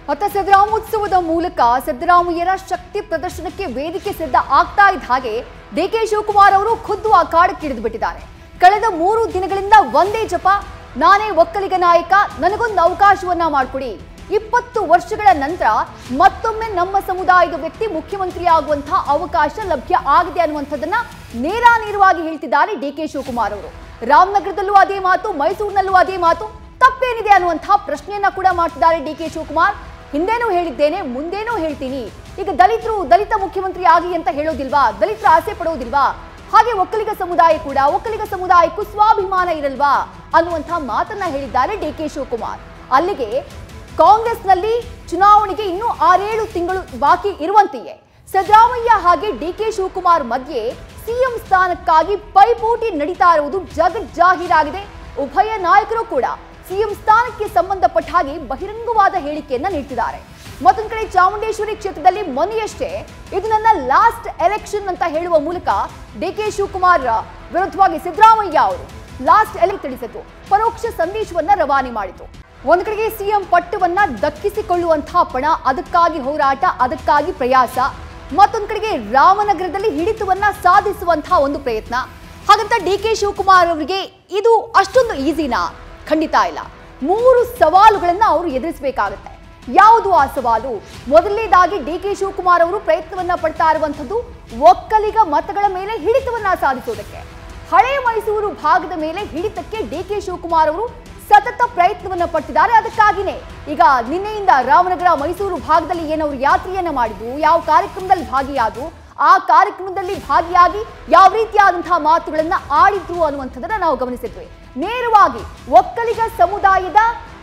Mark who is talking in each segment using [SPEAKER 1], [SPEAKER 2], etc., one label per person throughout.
[SPEAKER 1] ಹೊತ್ತ ಸಿದ್ದರಾಮೋತ್ಸವದ ಮೂಲಕ ಸಿದ್ದರಾಮಯ್ಯರ ಶಕ್ತಿ ಪ್ರದರ್ಶನಕ್ಕೆ ವೇದಿಕೆ ಸಿದ್ಧ ಆಗ್ತಾ ಇದ್ದ ಹಾಗೆ ಡಿಕೆ ಶಿವಕುಮಾರ್ ಅವರು ಖುದ್ದು ಆ ಕಾಡಕ್ಕಿಳಿದು ಬಿಟ್ಟಿದ್ದಾರೆ ಕಳೆದ ಮೂರು ದಿನಗಳಿಂದ ಒಂದೇ ಜಪ ನಾನೇ ಒಕ್ಕಲಿಗ ನಾಯಕ ನನಗೊಂದು ಅವಕಾಶವನ್ನ ಮಾಡಿಕೊಡಿ ಇಪ್ಪತ್ತು ವರ್ಷಗಳ ನಂತರ ಮತ್ತೊಮ್ಮೆ ನಮ್ಮ ಸಮುದಾಯದ ವ್ಯಕ್ತಿ ಮುಖ್ಯಮಂತ್ರಿ ಆಗುವಂತಹ ಅವಕಾಶ ಲಭ್ಯ ಆಗಿದೆ ಅನ್ನುವಂಥದ್ದನ್ನ ನೇರಾನೇರವಾಗಿ ಹೇಳ್ತಿದ್ದಾರೆ ಡಿ ಕೆ ಶಿವಕುಮಾರ್ ಅವರು ರಾಮನಗರದಲ್ಲೂ ಅದೇ ಮಾತು ಮೈಸೂರಿನಲ್ಲೂ ಅದೇ ಮಾತು ತಪ್ಪೇನಿದೆ ಅನ್ನುವಂತಹ ಪ್ರಶ್ನೆಯನ್ನ ಕೂಡ ಮಾಡ್ತಿದ್ದಾರೆ ಡಿ ಕೆ ಶಿವಕುಮಾರ್ ಹಿಂದೇನೂ ಹೇಳಿದ್ದೇನೆ ಮುಂದೇನೂ ಹೇಳ್ತೀನಿ ಈಗ ದಲಿತರು ದಲಿತ ಮುಖ್ಯಮಂತ್ರಿ ಆಗಿ ಅಂತ ಹೇಳೋದಿಲ್ವಾ ದಲಿತರು ಆಸೆ ಪಡೋದಿಲ್ವಾ ಹಾಗೆ ಒಕ್ಕಲಿಗ ಸಮುದಾಯ ಕೂಡ ಒಕ್ಕಲಿಗ ಸಮುದಾಯಕ್ಕೂ ಸ್ವಾಭಿಮಾನ ಇರಲ್ವಾ ಅನ್ನುವಂತಹ ಮಾತನ್ನ ಹೇಳಿದ್ದಾರೆ ಡಿ ಕೆ ಶಿವಕುಮಾರ್ ಅಲ್ಲಿಗೆ ಕಾಂಗ್ರೆಸ್ನಲ್ಲಿ ಚುನಾವಣೆಗೆ ಇನ್ನೂ ಆರೇಳು ತಿಂಗಳು ಬಾಕಿ ಇರುವಂತೆಯೇ ಸಿದ್ದರಾಮಯ್ಯ ಹಾಗೆ ಡಿ ಕೆ ಶಿವಕುಮಾರ್ ಮಧ್ಯೆ ಸಿಎಂ ಸ್ಥಾನಕ್ಕಾಗಿ ಪೈಪೋಟಿ ನಡೀತಾ ಇರುವುದು ಜಗಜ್ಜಾಹೀರಾಗಿದೆ ಉಭಯ ನಾಯಕರು ಕೂಡ ಸಿಎಂ ಸ್ಥಾನಕ್ಕೆ ಸಂಬಂಧಪಟ್ಟ ಹಾಗೆ ಬಹಿರಂಗವಾದ ಹೇಳಿಕೆಯನ್ನ ನೀಡ್ತಿದ್ದಾರೆ ಮತ್ತೊಂದು ಕಡೆ ಚಾಮುಂಡೇಶ್ವರಿ ಕ್ಷೇತ್ರದಲ್ಲಿ ಮೊನ್ನೆಯಷ್ಟೇ ಇದು ನನ್ನ ಲಾಸ್ಟ್ ಎಲೆಕ್ಷನ್ ಅಂತ ಹೇಳುವ ಮೂಲಕ ಡಿ ಕೆ ಶಿವಕುಮಾರ್ ವಿರುದ್ಧವಾಗಿ ಸಿದ್ದರಾಮಯ್ಯ ಅವರು ಲಾಸ್ಟ್ ಎಲೆಕ್ಟ್ ತಿಳಿಸಿತು ಪರೋಕ್ಷ ಸಂದೇಶವನ್ನ ರವಾನೆ ಮಾಡಿತು ಒಂದು ಕಡೆಗೆ ಸಿಎಂ ಪಟ್ಟವನ್ನ ದಕ್ಕಿಸಿಕೊಳ್ಳುವಂತಹ ಪಣ ಅದಕ್ಕಾಗಿ ಹೋರಾಟ ಅದಕ್ಕಾಗಿ ಪ್ರಯಾಸ ಮತ್ತೊಂದು ಕಡೆಗೆ ರಾಮನಗರದಲ್ಲಿ ಹಿಡಿತವನ್ನ ಸಾಧಿಸುವಂತಹ ಒಂದು ಪ್ರಯತ್ನ ಹಾಗಂತ ಡಿ ಕೆ ಶಿವಕುಮಾರ್ ಅವರಿಗೆ ಇದು ಅಷ್ಟೊಂದು ಈಸಿನಾ ಖಂಡಿತ ಇಲ್ಲ ಮೂರು ಸವಾಲುಗಳನ್ನ ಅವರು ಎದುರಿಸಬೇಕಾಗುತ್ತೆ ಯಾವುದು ಆ ಸವಾಲು ಮೊದಲನೇದಾಗಿ ಡಿ ಕೆ ಶಿವಕುಮಾರ್ ಅವರು ಪ್ರಯತ್ನವನ್ನ ಪಡ್ತಾ ಇರುವಂತದ್ದು ಒಕ್ಕಲಿಗ ಮತಗಳ ಮೇಲೆ ಹಿಡಿತವನ್ನ ಸಾಧಿಸೋದಕ್ಕೆ ಹಳೆ ಮೈಸೂರು ಭಾಗದ ಮೇಲೆ ಹಿಡಿತಕ್ಕೆ ಡಿ ಕೆ ಶಿವಕುಮಾರ್ ಅವರು ಸತತ ಪ್ರಯತ್ನವನ್ನ ಪಟ್ಟಿದ್ದಾರೆ ಅದಕ್ಕಾಗಿನೇ ಈಗ ನಿನ್ನೆಯಿಂದ ರಾಮನಗರ ಮೈಸೂರು ಭಾಗದಲ್ಲಿ ಏನವರು ಯಾತ್ರೆಯನ್ನ ಮಾಡಿದ್ರು ಯಾವ ಕಾರ್ಯಕ್ರಮದಲ್ಲಿ ಭಾಗಿಯಾದ್ರು ಆ ಕಾರ್ಯಕ್ರಮದಲ್ಲಿ ಭಾಗಿಯಾಗಿ ಯಾವ ರೀತಿಯಾದಂತಹ ಮಾತುಗಳನ್ನ ಆಡಿದ್ರು ಅನ್ನುವಂಥದ್ದನ್ನ ನಾವು ಗಮನಿಸಿದ್ವಿ ನೇರವಾಗಿ ಒಕ್ಕಲಿಗ ಸಮುದಾಯದ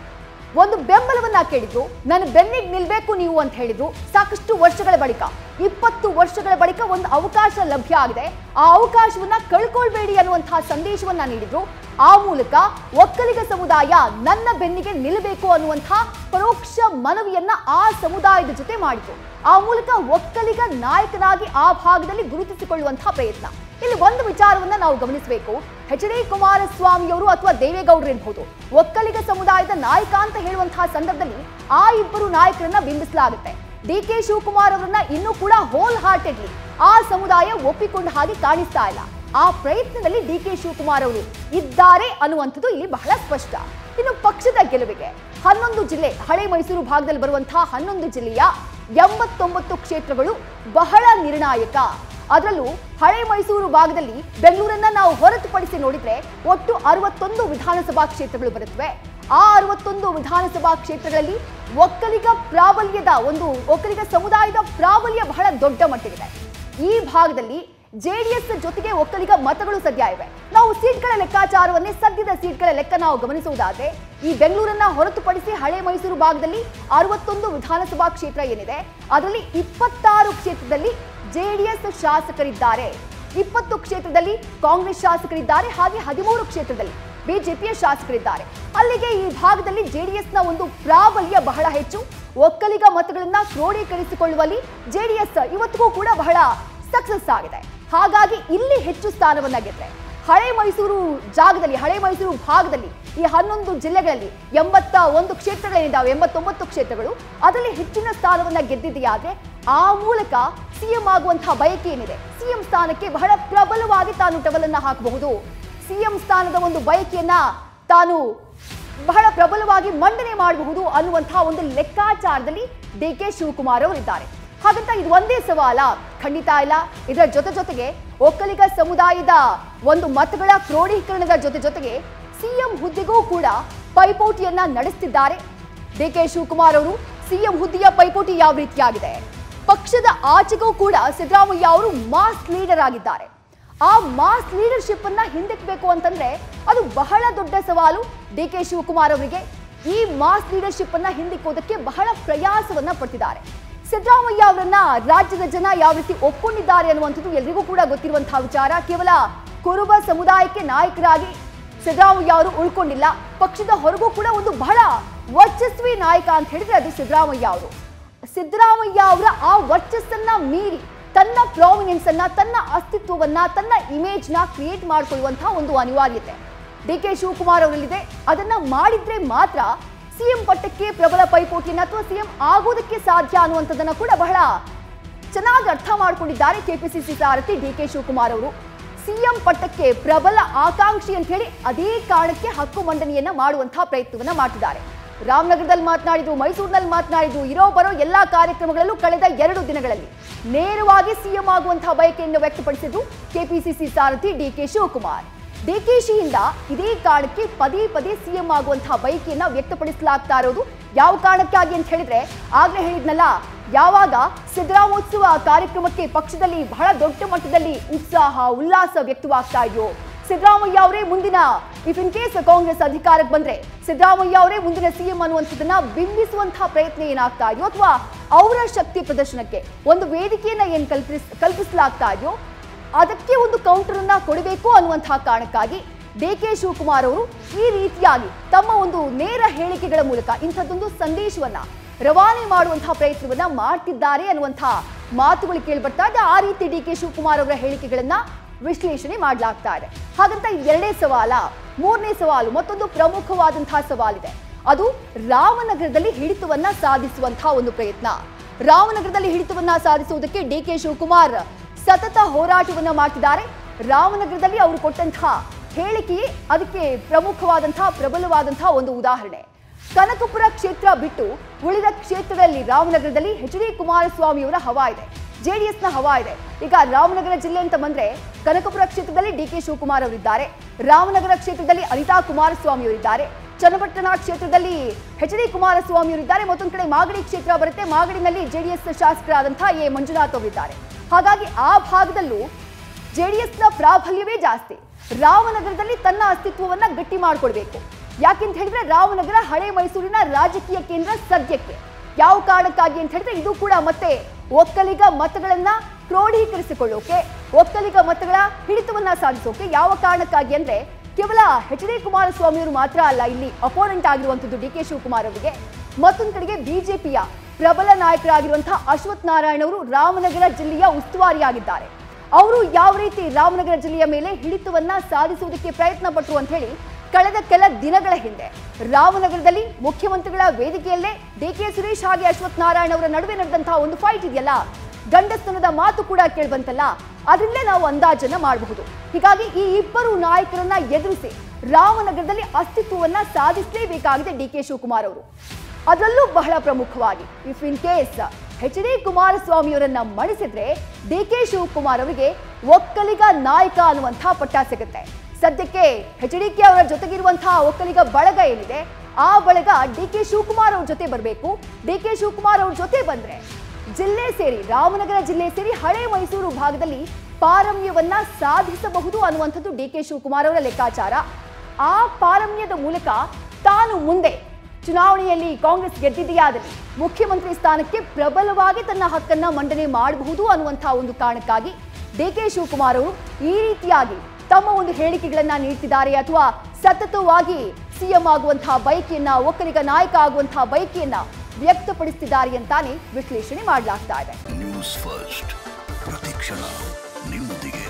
[SPEAKER 1] ಒಂದು ಬೆಂಬಲವನ್ನ ಕೇಳಿದ್ರು ನನ್ನ ಬೆನ್ನಿಗೆ ನಿಲ್ಬೇಕು ನೀವು ಅಂತ ಹೇಳಿದ್ರು ಸಾಕಷ್ಟು ವರ್ಷಗಳ ಬಳಿಕ ಇಪ್ಪತ್ತು ವರ್ಷಗಳ ಬಳಿಕ ಒಂದು ಅವಕಾಶ ಲಭ್ಯ ಆಗಿದೆ ಆ ಅವಕಾಶವನ್ನ ಕಳ್ಕೊಳ್ಬೇಡಿ ಅನ್ನುವಂತಹ ಸಂದೇಶವನ್ನ ನೀಡಿದ್ರು ಆ ಮೂಲಕ ಒಕ್ಕಲಿಗ ಸಮುದಾಯ ನನ್ನ ಬೆನ್ನಿಗೆ ನಿಲ್ಲಬೇಕು ಅನ್ನುವಂತಹ ಪರೋಕ್ಷ ಮನವಿಯನ್ನ ಆ ಸಮುದಾಯದ ಜೊತೆ ಮಾಡಿತು ಆ ಮೂಲಕ ಒಕ್ಕಲಿಗ ನಾಯಕನಾಗಿ ಆ ಭಾಗದಲ್ಲಿ ಗುರುತಿಸಿಕೊಳ್ಳುವಂತಹ ಪ್ರಯತ್ನ ಇಲ್ಲಿ ಒಂದು ವಿಚಾರವನ್ನ ನಾವು ಗಮನಿಸಬೇಕು ಎಚ್ ಡಿ ಕುಮಾರಸ್ವಾಮಿಯವರು ಅಥವಾ ದೇವೇಗೌಡರು ಇರಬಹುದು ಒಕ್ಕಲಿಗ ಸಮುದಾಯದ ನಾಯಕ ಅಂತ ಹೇಳುವಂತಹ ಸಂದರ್ಭದಲ್ಲಿ ಆ ಇಬ್ಬರು ನಾಯಕರನ್ನ ಬಿಂಬಿಸಲಾಗುತ್ತೆ ಡಿ ಕೆ ಶಿವಕುಮಾರ್ ಅವರನ್ನ ಇನ್ನೂ ಕೂಡ ಹೋಲ್ ಹಾರ್ಟೆಡ್ಲಿ ಆ ಸಮುದಾಯ ಒಪ್ಪಿಕೊಂಡ ಹಾಗೆ ಕಾಣಿಸ್ತಾ ಇಲ್ಲ ಆ ಪ್ರಯತ್ನದಲ್ಲಿ ಡಿ ಕೆ ಶಿವಕುಮಾರ್ ಅವರು ಇದ್ದಾರೆ ಅನ್ನುವಂಥದ್ದು ಇಲ್ಲಿ ಬಹಳ ಸ್ಪಷ್ಟ ಇನ್ನು ಪಕ್ಷದ ಗೆಲುವಿಗೆ ಹನ್ನೊಂದು ಜಿಲ್ಲೆ ಹಳೆ ಮೈಸೂರು ಭಾಗದಲ್ಲಿ ಬರುವಂತಹ ಹನ್ನೊಂದು ಜಿಲ್ಲೆಯ ಎಂಬತ್ತೊಂಬತ್ತು ಕ್ಷೇತ್ರಗಳು ಬಹಳ ನಿರ್ಣಾಯಕ ಅದರಲ್ಲೂ ಹಳೆ ಮೈಸೂರು ಭಾಗದಲ್ಲಿ ಬೆಂಗಳೂರನ್ನ ನಾವು ಹೊರತುಪಡಿಸಿ ನೋಡಿದ್ರೆ ಒಟ್ಟು ಅರವತ್ತೊಂದು ವಿಧಾನಸಭಾ ಕ್ಷೇತ್ರಗಳು ಬರುತ್ತವೆ ಆ ಅರವತ್ತೊಂದು ವಿಧಾನಸಭಾ ಕ್ಷೇತ್ರಗಳಲ್ಲಿ ಒಕ್ಕಲಿಗ ಪ್ರಾಬಲ್ಯದ ಒಂದು ಒಕ್ಕಲಿಗ ಸಮುದಾಯದ ಪ್ರಾಬಲ್ಯ ಬಹಳ ದೊಡ್ಡ ಮಟ್ಟಿಗಿದೆ ಈ ಭಾಗದಲ್ಲಿ ಜೆಡಿಎಸ್ ಜೊತೆಗೆ ಒಕ್ಕಲಿಗ ಮತಗಳು ಸದ್ಯ ಇವೆ ನಾವು ಸೀಟ್ಗಳ ಲೆಕ್ಕಾಚಾರವನ್ನೇ ಸದ್ಯದ ಸೀಟ್ಗಳ ಲೆಕ್ಕ ನಾವು ಗಮನಿಸುವುದಾದ್ರೆ ಈ ಬೆಂಗಳೂರನ್ನ ಹೊರತುಪಡಿಸಿ ಹಳೆ ಮೈಸೂರು ಭಾಗದಲ್ಲಿ ಅರವತ್ತೊಂದು ವಿಧಾನಸಭಾ ಕ್ಷೇತ್ರ ಏನಿದೆ ಅದರಲ್ಲಿ ಇಪ್ಪತ್ತಾರು ಕ್ಷೇತ್ರದಲ್ಲಿ ಜೆಡಿಎಸ್ ಶಾಸಕರಿದ್ದಾರೆ ಇಪ್ಪತ್ತು ಕ್ಷೇತ್ರದಲ್ಲಿ ಕಾಂಗ್ರೆಸ್ ಶಾಸಕರಿದ್ದಾರೆ ಹಾಗೆ ಹದಿಮೂರು ಕ್ಷೇತ್ರದಲ್ಲಿ ಬಿಜೆಪಿಯ ಶಾಸಕರಿದ್ದಾರೆ ಅಲ್ಲಿಗೆ ಈ ಭಾಗದಲ್ಲಿ ಜೆಡಿಎಸ್ನ ಒಂದು ಪ್ರಾಬಲ್ಯ ಬಹಳ ಹೆಚ್ಚು ಒಕ್ಕಲಿಗ ಮತಗಳನ್ನ ಕ್ರೋಢೀಕರಿಸಿಕೊಳ್ಳುವಲ್ಲಿ ಜೆಡಿಎಸ್ ಇವತ್ತಿಗೂ ಕೂಡ ಬಹಳ ಸಕ್ಸಸ್ ಆಗಿದೆ ಹಾಗಾಗಿ ಇಲ್ಲಿ ಹೆಚ್ಚು ಸ್ಥಾನವನ್ನ ಗೆದ್ರೆ ಹಳೆ ಮೈಸೂರು ಜಾಗದಲ್ಲಿ ಹಳೆ ಮೈಸೂರು ಭಾಗದಲ್ಲಿ ಈ ಹನ್ನೊಂದು ಜಿಲ್ಲೆಗಳಲ್ಲಿ ಎಂಬತ್ತ ಒಂದು ಕ್ಷೇತ್ರಗಳೇನಿದ್ದಾವೆ ಎಂಬತ್ತೊಂಬತ್ತು ಕ್ಷೇತ್ರಗಳು ಅದರಲ್ಲಿ ಹೆಚ್ಚಿನ ಸ್ಥಾನವನ್ನ ಗೆದ್ದಿದೆಯಾದ್ರೆ ಆ ಮೂಲಕ ಸಿಎಂ ಆಗುವಂತಹ ಬಯಕೆ ಏನಿದೆ ಸಿಎಂ ಸ್ಥಾನಕ್ಕೆ ಬಹಳ ಪ್ರಬಲವಾಗಿ ತಾನು ಟವಲನ್ನ ಹಾಕಬಹುದು ಸಿಎಂ ಸ್ಥಾನದ ಒಂದು ಬಯಕೆಯನ್ನ ತಾನು ಬಹಳ ಪ್ರಬಲವಾಗಿ ಮಂಡನೆ ಮಾಡಬಹುದು ಅನ್ನುವಂತಹ ಒಂದು ಲೆಕ್ಕಾಚಾರದಲ್ಲಿ ಡಿ ಕೆ ಶಿವಕುಮಾರ್ ಅವರಿದ್ದಾರೆ ಹಾಗಂತ ಇದು ಒಂದೇ ಸವಾಲ ಖಂಡಿತ ಇಲ್ಲ ಇದರ ಜೊತೆ ಜೊತೆಗೆ ಒಕ್ಕಲಿಗ ಸಮುದಾಯದ ಒಂದು ಮತಗಳ ಕ್ರೋಢೀಕರಣದ ಜೊತೆ ಜೊತೆಗೆ ಸಿಎಂ ಹುದ್ದೆಗೂ ಕೂಡ ಪೈಪೋಟಿಯನ್ನ ನಡೆಸ್ತಿದ್ದಾರೆ ಡಿ ಕೆ ಶಿವಕುಮಾರ್ ಅವರು ಸಿಎಂ ಹುದ್ದೆಯ ಪೈಪೋಟಿ ಯಾವ ರೀತಿಯಾಗಿದೆ ಪಕ್ಷದ ಆಚೆಗೂ ಕೂಡ ಸಿದ್ದರಾಮಯ್ಯ ಅವರು ಮಾಸ್ ಲೀಡರ್ ಆಗಿದ್ದಾರೆ ಆ ಮಾಸ್ ಲೀಡರ್ಶಿಪ್ ಅನ್ನ ಹಿಂದಕ್ಬೇಕು ಅಂತಂದ್ರೆ ಅದು ಬಹಳ ದೊಡ್ಡ ಸವಾಲು ಡಿ ಕೆ ಶಿವಕುಮಾರ್ ಅವರಿಗೆ ಈ ಮಾಸ್ ಲೀಡರ್ಶಿಪ್ ಅನ್ನ ಹಿಂದಿಕ್ಕೋದಕ್ಕೆ ಬಹಳ ಪ್ರಯಾಸವನ್ನ ಪಡ್ತಿದ್ದಾರೆ ಸಿದ್ದರಾಮಯ್ಯ ಅವರನ್ನ ರಾಜ್ಯದ ಜನ ಯಾವ ರೀತಿ ಒಪ್ಕೊಂಡಿದ್ದಾರೆ ಅನ್ನುವಂಥದ್ದು ಎಲ್ರಿಗೂ ಕೂಡ ಗೊತ್ತಿರುವಂತಹ ವಿಚಾರ ಕೇವಲ ಕುರುಬ ಸಮುದಾಯಕ್ಕೆ ನಾಯಕರಾಗಿ ಸಿದ್ದರಾಮಯ್ಯ ಅವರು ಉಳ್ಕೊಂಡಿಲ್ಲ ಪಕ್ಷದ ಹೊರಗೂ ಕೂಡ ಒಂದು ಬಹಳ ವರ್ಚಸ್ವಿ ನಾಯಕ ಅಂತ ಹೇಳಿದ್ರೆ ಅದು ಸಿದ್ದರಾಮಯ್ಯ ಅವರು ಸಿದ್ದರಾಮಯ್ಯ ಅವರ ಆ ವರ್ಚಸ್ಸನ್ನ ಮೀರಿ ತನ್ನ ಪ್ರಾಮಿನೆನ್ಸ್ ಅನ್ನ ತನ್ನ ಅಸ್ತಿತ್ವವನ್ನ ತನ್ನ ಇಮೇಜ್ ನ ಕ್ರಿಯೇಟ್ ಮಾಡ್ಕೊಳ್ಳುವಂತಹ ಒಂದು ಅನಿವಾರ್ಯತೆ ಡಿ ಕೆ ಶಿವಕುಮಾರ್ ಅವರಲ್ಲಿದೆ ಅದನ್ನ ಮಾಡಿದ್ರೆ ಮಾತ್ರ ಸಿಎಂ ಪಟ್ಟಕ್ಕೆ ಪ್ರಬಲ ಪೈಪೋಟಿಯನ್ನ ಅಥವಾ ಸಿಎಂ ಆಗೋದಕ್ಕೆ ಸಾಧ್ಯ ಅನ್ನುವಂಥದ್ದನ್ನ ಕೂಡ ಬಹಳ ಚೆನ್ನಾಗಿ ಅರ್ಥ ಮಾಡಿಕೊಂಡಿದ್ದಾರೆ ಕೆಪಿಸಿಸಿ ಸಾರಥಿ ಡಿ ಕೆ ಶಿವಕುಮಾರ್ ಅವರು ಸಿಎಂ ಪಟ್ಟಕ್ಕೆ ಪ್ರಬಲ ಆಕಾಂಕ್ಷಿ ಅಂತ ಹೇಳಿ ಅದೇ ಕಾರಣಕ್ಕೆ ಹಕ್ಕು ಮಂಡನೆಯನ್ನ ಮಾಡುವಂತಹ ಪ್ರಯತ್ನವನ್ನ ಮಾಡ್ತಿದ್ದಾರೆ ರಾಮನಗರದಲ್ಲಿ ಮಾತನಾಡಿದ್ರು ಮೈಸೂರಿನಲ್ಲಿ ಮಾತನಾಡಿದ್ರು ಇರೋ ಬರೋ ಎಲ್ಲಾ ಕಾರ್ಯಕ್ರಮಗಳಲ್ಲೂ ಕಳೆದ ಎರಡು ದಿನಗಳಲ್ಲಿ ನೇರವಾಗಿ ಸಿಎಂ ಆಗುವಂತಹ ಬಯಕೆಯನ್ನು ವ್ಯಕ್ತಪಡಿಸಿದ್ರು ಕೆಪಿಸಿಸಿ ಸಾರಥಿ ಡಿ ಕೆ ಶಿವಕುಮಾರ್ ಡಿಕೆಶಿಯಿಂದ ಇದೇ ಕಾರಣಕ್ಕೆ ಪದೇ ಪದೇ ಸಿಎಂ ಆಗುವಂತಹ ಬಯಕೆಯನ್ನ ವ್ಯಕ್ತಪಡಿಸಲಾಗ್ತಾ ಇರೋದು ಯಾವ ಕಾರಣಕ್ಕಾಗಿ ಅಂತ ಹೇಳಿದ್ರೆ ಆಗ್ಲೇ ಹೇಳಿದ್ನಲ್ಲ ಯಾವಾಗ ಸಿದ್ದರಾಮೋತ್ಸವ ಕಾರ್ಯಕ್ರಮಕ್ಕೆ ಪಕ್ಷದಲ್ಲಿ ಬಹಳ ದೊಡ್ಡ ಮಟ್ಟದಲ್ಲಿ ಉತ್ಸಾಹ ಉಲ್ಲಾಸ ವ್ಯಕ್ತವಾಗ್ತಾ ಇದೆಯೋ ಸಿದ್ದರಾಮಯ್ಯ ಅವರೇ ಮುಂದಿನ ಇಫ್ ಇನ್ ಕೇಸ್ ಕಾಂಗ್ರೆಸ್ ಅಧಿಕಾರಕ್ಕೆ ಬಂದ್ರೆ ಸಿದ್ದರಾಮಯ್ಯ ಅವರೇ ಮುಂದಿನ ಸಿಎಂ ಅನ್ನುವಂಥದ್ದನ್ನ ಬಿಂಬಿಸುವಂತಹ ಪ್ರಯತ್ನ ಏನಾಗ್ತಾ ಇದೆಯೋ ಅಥವಾ ಅವರ ಶಕ್ತಿ ಪ್ರದರ್ಶನಕ್ಕೆ ಒಂದು ವೇದಿಕೆಯನ್ನ ಏನ್ ಕಲ್ಪಿಸ್ ಕಲ್ಪಿಸಲಾಗ್ತಾ ಇದೆಯೋ ಅದಕ್ಕೆ ಒಂದು ಕೌಂಟರ್ ಅನ್ನ ಕೊಡಬೇಕು ಅನ್ನುವಂತಹ ಕಾರಣಕ್ಕಾಗಿ ಡಿ ಕೆ ಶಿವಕುಮಾರ್ ಅವರು ಈ ರೀತಿಯಾಗಿ ತಮ್ಮ ಒಂದು ನೇರ ಹೇಳಿಕೆಗಳ ಮೂಲಕ ಇಂಥದ್ದೊಂದು ಸಂದೇಶವನ್ನ ರವಾನೆ ಮಾಡುವಂತಹ ಪ್ರಯತ್ನವನ್ನ ಮಾಡ್ತಿದ್ದಾರೆ ಅನ್ನುವಂತಹ ಮಾತುಗಳು ಕೇಳಿಬರ್ತಾ ಇದೆ ಆ ರೀತಿ ಡಿ ಕೆ ಶಿವಕುಮಾರ್ ಅವರ ಹೇಳಿಕೆಗಳನ್ನ ವಿಶ್ಲೇಷಣೆ ಮಾಡಲಾಗ್ತಾ ಇದೆ ಹಾಗಂತ ಇದು ಎರಡೇ ಸವಾಲ ಮೂರನೇ ಸವಾಲು ಮತ್ತೊಂದು ಪ್ರಮುಖವಾದಂತಹ ಸವಾಲಿದೆ ಅದು ರಾಮನಗರದಲ್ಲಿ ಹಿಡಿತವನ್ನ ಸಾಧಿಸುವಂತಹ ಒಂದು ಪ್ರಯತ್ನ ರಾಮನಗರದಲ್ಲಿ ಹಿಡಿತವನ್ನ ಸಾಧಿಸುವುದಕ್ಕೆ ಡಿ ಕೆ ಶಿವಕುಮಾರ್ ಸತತ ಹೋರಾಟವನ್ನ ಮಾಡ್ತಿದ್ದಾರೆ ರಾಮನಗರದಲ್ಲಿ ಅವರು ಕೊಟ್ಟಂತಹ ಹೇಳಿಕೆಯೇ ಅದಕ್ಕೆ ಪ್ರಮುಖವಾದಂತಹ ಪ್ರಬಲವಾದಂತಹ ಒಂದು ಉದಾಹರಣೆ ಕನಕಪುರ ಕ್ಷೇತ್ರ ಬಿಟ್ಟು ಉಳಿದ ಕ್ಷೇತ್ರಗಳಲ್ಲಿ ರಾಮನಗರದಲ್ಲಿ ಎಚ್ ಡಿ ಕುಮಾರಸ್ವಾಮಿ ಅವರ ಹವಾ ಇದೆ ಜೆಡಿಎಸ್ನ ಹವಾ ಇದೆ ಈಗ ರಾಮನಗರ ಜಿಲ್ಲೆ ಅಂತ ಬಂದ್ರೆ ಕನಕಪುರ ಕ್ಷೇತ್ರದಲ್ಲಿ ಡಿ ಕೆ ಶಿವಕುಮಾರ್ ಅವರಿದ್ದಾರೆ ರಾಮನಗರ ಕ್ಷೇತ್ರದಲ್ಲಿ ಅನಿತಾ ಕುಮಾರಸ್ವಾಮಿ ಅವರಿದ್ದಾರೆ ಚನ್ನಪಟ್ಟಣ ಕ್ಷೇತ್ರದಲ್ಲಿ ಎಚ್ ಡಿ ಕುಮಾರಸ್ವಾಮಿ ಅವರಿದ್ದಾರೆ ಮತ್ತೊಂದು ಕಡೆ ಮಾಗಡಿ ಕ್ಷೇತ್ರ ಬರುತ್ತೆ ಮಾಗಡಿನಲ್ಲಿ ಜೆಡಿಎಸ್ ಶಾಸಕರಾದಂತಹ ಎ ಮಂಜುನಾಥ್ ಅವರಿದ್ದಾರೆ ಹಾಗಾಗಿ ಆ ಭಾಗದಲ್ಲೂ ಜೆಡಿಎಸ್ನ ಪ್ರಾಬಲ್ಯವೇ ಜಾಸ್ತಿ ರಾಮನಗರದಲ್ಲಿ ತನ್ನ ಅಸ್ತಿತ್ವವನ್ನ ಗಟ್ಟಿ ಮಾಡಿಕೊಡ್ಬೇಕು ಯಾಕೆಂತ ಹೇಳಿದ್ರೆ ರಾಮನಗರ ಹಳೆ ಮೈಸೂರಿನ ರಾಜಕೀಯ ಕೇಂದ್ರ ಸದ್ಯಕ್ಕೆ ಯಾವ ಕಾರಣಕ್ಕಾಗಿ ಅಂತ ಹೇಳಿದ್ರೆ ಇದು ಕೂಡ ಮತ್ತೆ ಒಕ್ಕಲಿಗ ಮತಗಳನ್ನ ಕ್ರೋಢೀಕರಿಸಿಕೊಳ್ಳೋಕೆ ಒಕ್ಕಲಿಗ ಮತಗಳ ಹಿಡಿತವನ್ನ ಸಾಧಿಸೋಕೆ ಯಾವ ಕಾರಣಕ್ಕಾಗಿ ಅಂದ್ರೆ ಕೇವಲ ಎಚ್ ಡಿ ಕುಮಾರಸ್ವಾಮಿ ಅವರು ಮಾತ್ರ ಅಲ್ಲ ಇಲ್ಲಿ ಅಪೋನೆಂಟ್ ಆಗಿರುವಂತದ್ದು ಡಿ ಕೆ ಶಿವಕುಮಾರ್ ಅವರಿಗೆ ಮತ್ತೊಂದು ಕಡೆಗೆ ಬಿಜೆಪಿಯ ಪ್ರಬಲ ನಾಯಕರಾಗಿರುವಂತಹ ಅಶ್ವಥ್ ನಾರಾಯಣ್ ಅವರು ರಾಮನಗರ ಜಿಲ್ಲೆಯ ಉಸ್ತುವಾರಿಯಾಗಿದ್ದಾರೆ ಅವರು ಯಾವ ರೀತಿ ರಾಮನಗರ ಜಿಲ್ಲೆಯ ಮೇಲೆ ಹಿಡಿತವನ್ನ ಸಾಧಿಸುವುದಕ್ಕೆ ಪ್ರಯತ್ನ ಪಟ್ಟರು ಅಂತ ಹೇಳಿ ಕಳೆದ ಕೆಲ ದಿನಗಳ ಹಿಂದೆ ರಾಮನಗರದಲ್ಲಿ ಮುಖ್ಯಮಂತ್ರಿಗಳ ವೇದಿಕೆಯಲ್ಲೇ ಡಿ ಕೆ ಸುರೇಶ್ ಹಾಗೆ ಅಶ್ವಥ್ ನಾರಾಯಣ್ ಅವರ ನಡುವೆ ನಡೆದಂತಹ ಒಂದು ಫೈಟ್ ಇದೆಯಲ್ಲ ಗಂಡಸ್ತನದ ಮಾತು ಕೂಡ ಕೇಳ್ಬಂತಲ್ಲ ಅದರಿಂದಲೇ ನಾವು ಅಂದಾಜನ್ನ ಮಾಡಬಹುದು ಹೀಗಾಗಿ ಈ ಇಬ್ಬರು ನಾಯಕರನ್ನ ಎದುರಿಸಿ ರಾಮನಗರದಲ್ಲಿ ಅಸ್ತಿತ್ವವನ್ನ ಸಾಧಿಸಲೇಬೇಕಾಗಿದೆ ಡಿ ಕೆ ಶಿವಕುಮಾರ್ ಅವರು ಅದರಲ್ಲೂ ಬಹಳ ಪ್ರಮುಖವಾಗಿ if in case H D ಕುಮಾರಸ್ವಾಮಿಯವರನ್ನ ಮಣಿಸಿದ್ರೆ ಡಿ ಕೆ ಶಿವಕುಮಾರ್ ಅವರಿಗೆ ಒಕ್ಕಲಿಗ ನಾಯಕ ಅನ್ನುವಂತಹ ಪಟ್ಟ ಸಿಗುತ್ತೆ ಸದ್ಯಕ್ಕೆ ಎಚ್ ಡಿ ಕೆ ಅವರ ಜೊತೆಗಿರುವಂತಹ ಒಕ್ಕಲಿಗ ಬಳಗ ಏನಿದೆ ಆ ಬಳಗ ಡಿ ಕೆ ಶಿವಕುಮಾರ್ ಅವ್ರ ಜೊತೆ ಬರಬೇಕು ಡಿ ಕೆ ಶಿವಕುಮಾರ್ ಅವ್ರ ಜೊತೆ ಬಂದ್ರೆ ಜಿಲ್ಲೆ ಸೇರಿ ರಾಮನಗರ ಜಿಲ್ಲೆ ಸೇರಿ ಹಳೆ ಮೈಸೂರು ಭಾಗದಲ್ಲಿ ಪಾರಮ್ಯವನ್ನ ಸಾಧಿಸಬಹುದು ಅನ್ನುವಂಥದ್ದು ಡಿ ಕೆ ಶಿವಕುಮಾರ್ ಅವರ ಲೆಕ್ಕಾಚಾರ ಆ ಪಾರಮ್ಯದ ಮೂಲಕ ತಾನು ಮುಂದೆ ಚುನಾವಣೆಯಲ್ಲಿ ಕಾಂಗ್ರೆಸ್ ಗೆದ್ದಿದೆಯಾದಲ್ಲಿ ಮುಖ್ಯಮಂತ್ರಿ ಸ್ಥಾನಕ್ಕೆ ಪ್ರಬಲವಾಗಿ ತನ್ನ ಹಕ್ಕನ್ನ ಮಂಡನೆ ಮಾಡಬಹುದು ಅನ್ನುವಂತಹ ಒಂದು ಕಾರಣಕ್ಕಾಗಿ ಡಿ ಕೆ ಶಿವಕುಮಾರ್ ಅವರು ಈ ರೀತಿಯಾಗಿ ತಮ್ಮ ಒಂದು ಹೇಳಿಕೆಗಳನ್ನ ನೀಡ್ತಿದ್ದಾರೆ ಅಥವಾ ಸತತವಾಗಿ ಸಿಎಂ ಆಗುವಂತಹ ಬಯಕೆಯನ್ನ ಒಕ್ಕಲಿಗ ನಾಯಕ ಆಗುವಂತಹ ಬಯಕೆಯನ್ನ ವ್ಯಕ್ತಪಡಿಸ್ತಿದ್ದಾರೆ ಅಂತಾನೆ ವಿಶ್ಲೇಷಣೆ ಮಾಡಲಾಗ್ತಾ ಇದೆ
[SPEAKER 2] ನ್ಯೂಸ್ ಫಸ್ಟ್ ಪ್ರತಿಕ್ಷಣ ನಿಮ್ಮೊಂದಿಗೆ